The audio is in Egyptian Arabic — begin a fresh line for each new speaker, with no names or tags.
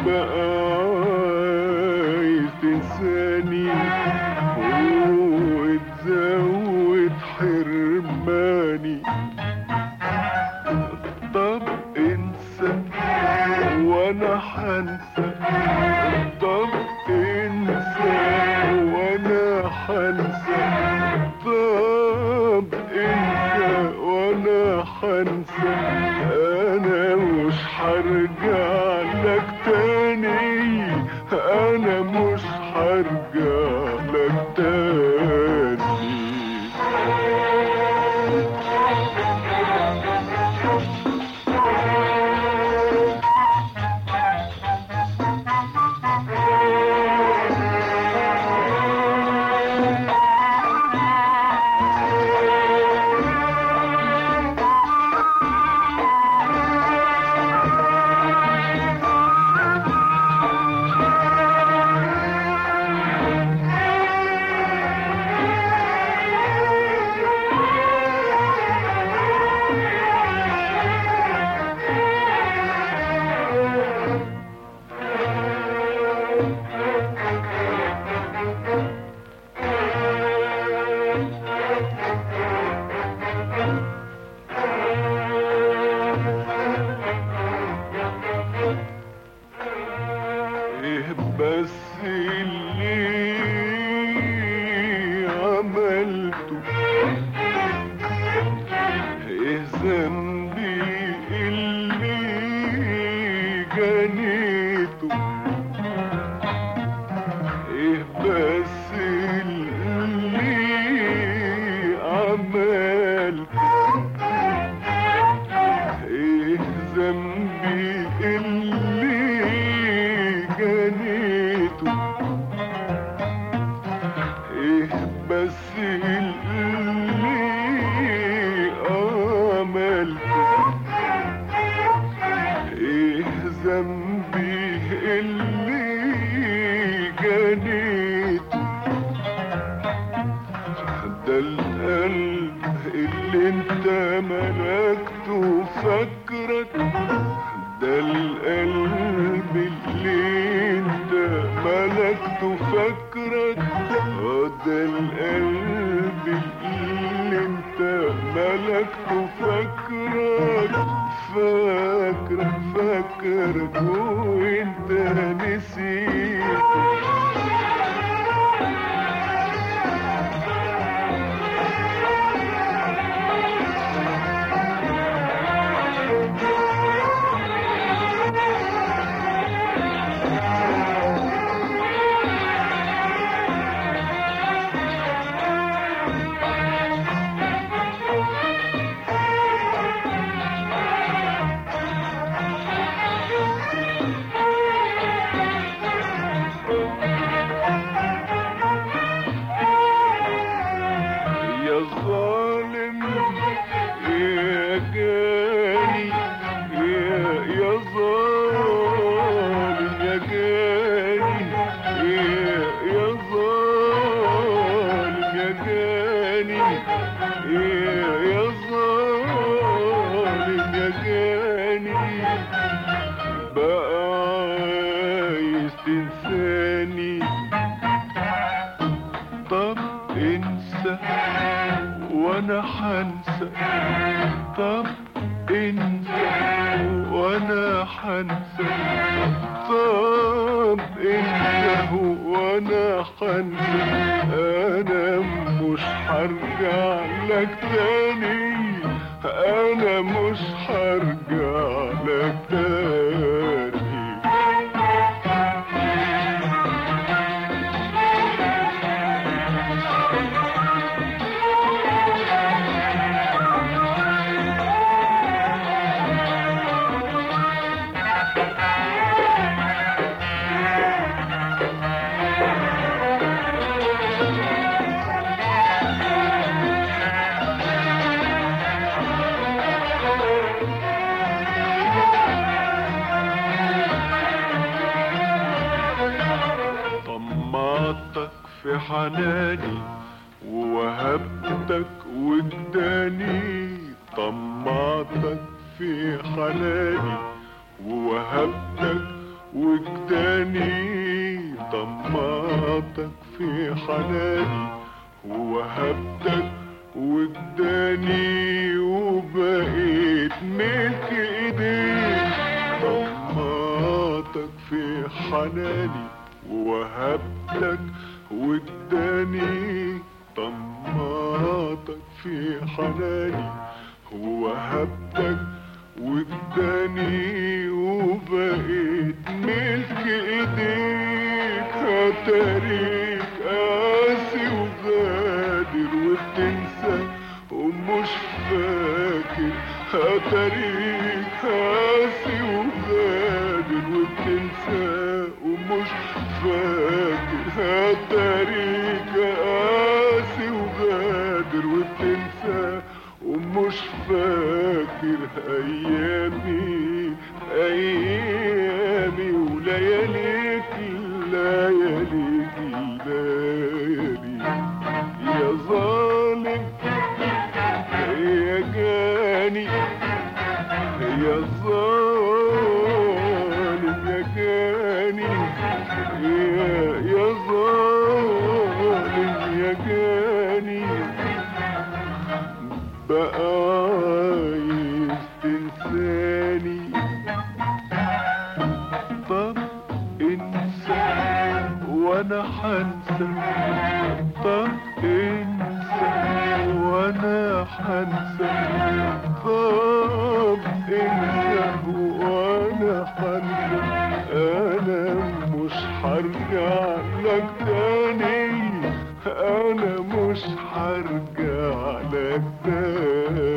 بقى عايز تنساني وتزود حرماني طب انسى وانا حنسى طب انسى وانا حنسى طب انسى وانا حنسى انا مش هرجع لك تاني انا مش هرجع لك تاني ايه بس اللي عملته ايه ذنبي اللي جنيته ايه بس اللي عملته ايه ذنبي اللي جنيته ايه بس اللي عملته ايه ذنبي اللي جنيته ده القلب اللي انت ملكته فاكرك ده القلب اللي انت ملكته فاكرك اه ده القلب اللي انت ملكته فاكرك فاكرك فاكرك وانت نسيت يا ظالم يا جاني يا يا ظالم يا جاني يا يا ظالم يا جاني يا يا ظالم يا جاني بقى عايز تنساني طب انسى وانا حنسى طب انسى وانا حنسى طب انسى وانا حنسى انا مش هرجع لك تاني انا مش هرجع لك تاني طمعتك في حناني ووهبتك واداني طمعتك في حناني ووهبتك وجداني طمعتك في حناني ووهبتك وجداني وبقيت ملك ايديك طمعتك في حناني ووهبتك وجداني طمعتك في حناني ووهبتك وجداني وبقيت ملك ايديك هتاريك قاسي وغادر وبتنسى ومش فاكر هتاريك قاسي وغادر وبتنسى ومش فاكر هتاريك قاسي وغادر وبتنسى ومش فاكر ايامي ايامي ولياليك لياليك ليالي يا ظالم يا جاني يا ظالم يا جاني يا يا ظالم يا جاني بقى عايز تنساني طب انسى وانا حنسى طب انسى وانا حنسى طب انسى وانا حنسى انا مش هرجع لك تاني انا مش هرجع لك تاني